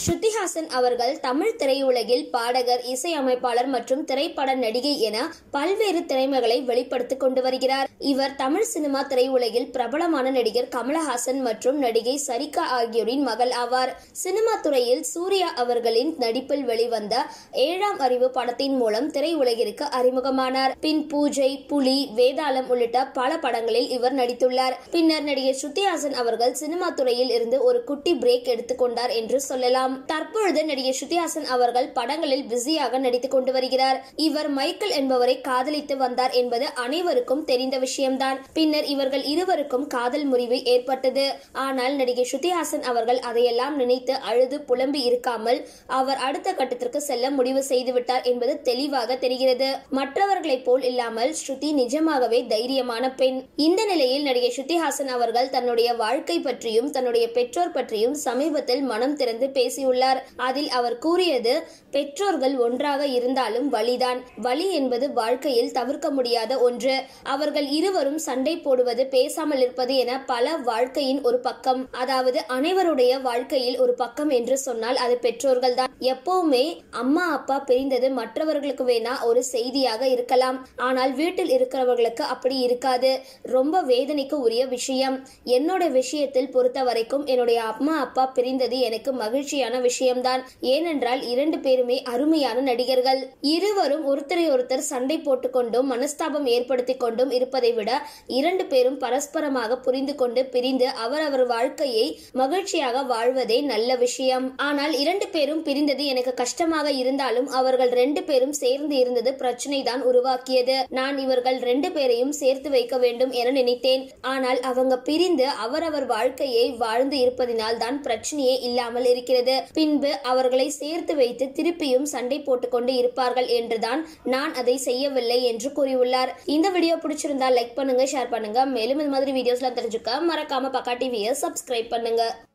ஸ்ருதிஹாசன் அவர்கள் தமிழ் திரையுலகில் பாடகர் இசையமைப்பாளர் மற்றும் திரைப்பட நடிகை என பல்வேறு திறமைகளை வெளிப்படுத்திக் கொண்டு வருகிறார் இவர் தமிழ் சினிமா திரையுலகில் பிரபலமான நடிகர் கமலஹாசன் மற்றும் நடிகை சரிகா ஆகியோரின் மகள் ஆவார் சினிமா துறையில் சூர்யா அவர்களின் நடிப்பில் வெளிவந்த ஏழாம் அறிவு படத்தின் மூலம் திரையுலகிற்கு அறிமுகமானார் பின் பூஜை புலி வேதாளம் உள்ளிட்ட பல படங்களில் இவர் நடித்துள்ளார் பின்னர் நடிகர் ஸ்ருதிஹாசன் அவர்கள் சினிமா துறையில் இருந்து ஒரு குட்டி பிரேக் எடுத்துக்கொண்டார் என்று சொல்லலாம் தற்பொழுது நடிகர் ஸ்ருதிஹாசன் அவர்கள் படங்களில் பிஸியாக நடித்துக் கொண்டு வருகிறார் இவர் மைக்கேல் என்பவரை காதலித்து வந்தார் என்பது அனைவருக்கும் தெரிந்த விஷயம்தான் பின்னர் இவர்கள் இருவருக்கும் காதல் முறிவு ஏற்பட்டது ஆனால் நடிகை ஸ்ருதிஹாசன் அவர்கள் அதையெல்லாம் நினைத்து அழுது புலம்பி இருக்காமல் அவர் அடுத்த கட்டத்திற்கு செல்ல முடிவு செய்துவிட்டார் என்பது தெளிவாக தெரிகிறது மற்றவர்களைப் போல் இல்லாமல் ஸ்ருதி நிஜமாகவே தைரியமான பெண் இந்த நிலையில் நடிகை ஸ்ருதிஹாசன் அவர்கள் தன்னுடைய வாழ்க்கை பற்றியும் தன்னுடைய பெற்றோர் பற்றியும் சமீபத்தில் மனம் திறந்து பேசியுள்ளார் அதில் அவர் கூறியது பெற்றோர்கள் ஒன்றாக இருந்தாலும் வலிதான் வலி என்பது வாழ்க்கையில் தவிர்க்க முடியாத ஒன்று அவர்கள் இருவரும் சண்டை போடுவது பேசாமல் இருப்பது என பல வாழ்க்கையின் ஒரு பக்கம் அதாவது அனைவருடைய வாழ்க்கையில் ஒரு பக்கம் என்று சொன்னால் அது பெற்றோர்கள் தான் எப்பவுமே அம்மா அப்பா பிரிந்தது மற்றவர்களுக்கு வேணா ஒரு செய்தியாக இருக்கலாம் ஆனால் வீட்டில் இருக்கிறவர்களுக்கு அப்படி இருக்காது ரொம்ப வேதனைக்கு உரிய விஷயம் என்னோட விஷயத்தில் பொறுத்த வரைக்கும் என்னுடைய அம்மா அப்பா பிரிந்தது எனக்கு மகிழ்ச்சியான விஷயம்தான் ஏனென்றால் இரண்டு பேருமே அருமையான நடிகர்கள் இருவரும் ஒருத்தரை ஒருத்தர் சண்டை போட்டுக்கொண்டும் மனஸ்தாபம் ஏற்படுத்திக் கொண்டும் இருப்பதை விட இரண்டு பேரும் பரஸ்பரமாக புரிந்து கொண்டு பிரிந்து அவரவர் வாழ்க்கையை மகிழ்ச்சியாக வாழ்வதே நல்ல விஷயம் ஆனால் இரண்டு பேரும் பிரிந்தது எனக்கு கஷ்டமாக இருந்தாலும் அவர்கள் ரெண்டு பேரும் சேர்ந்து இருந்தது பிரச்சனை தான் உருவாக்கியது நான் இவர்கள் ரெண்டு பேரையும் சேர்த்து வைக்க வேண்டும் என நினைத்தேன் ஆனால் அவங்க பிரிந்து அவரவர் வாழ்க்கையை வாழ்ந்து இருப்பதினால் தான் பிரச்சனையே இல்லாமல் இருக்கிறது பின்பு அவர்களை சேர்த்து வைத்து திருப்பியும் சண்டை போட்டுக்கொண்டு இருப்பார்கள் என்றுதான் நான் அதை செய்யவில்லை என்று கூறியுள்ளார் இந்த வீடியோ பிடிச்சிருந்தா லைக் பண்ணுங்க ஷேர் பண்ணுங்க மேலும் இந்த மாதிரி வீடியோஸ்லாம் தெரிஞ்சுக்க மறக்காம பக்கா டிவியை சப்ஸ்கிரைப் பண்ணுங்க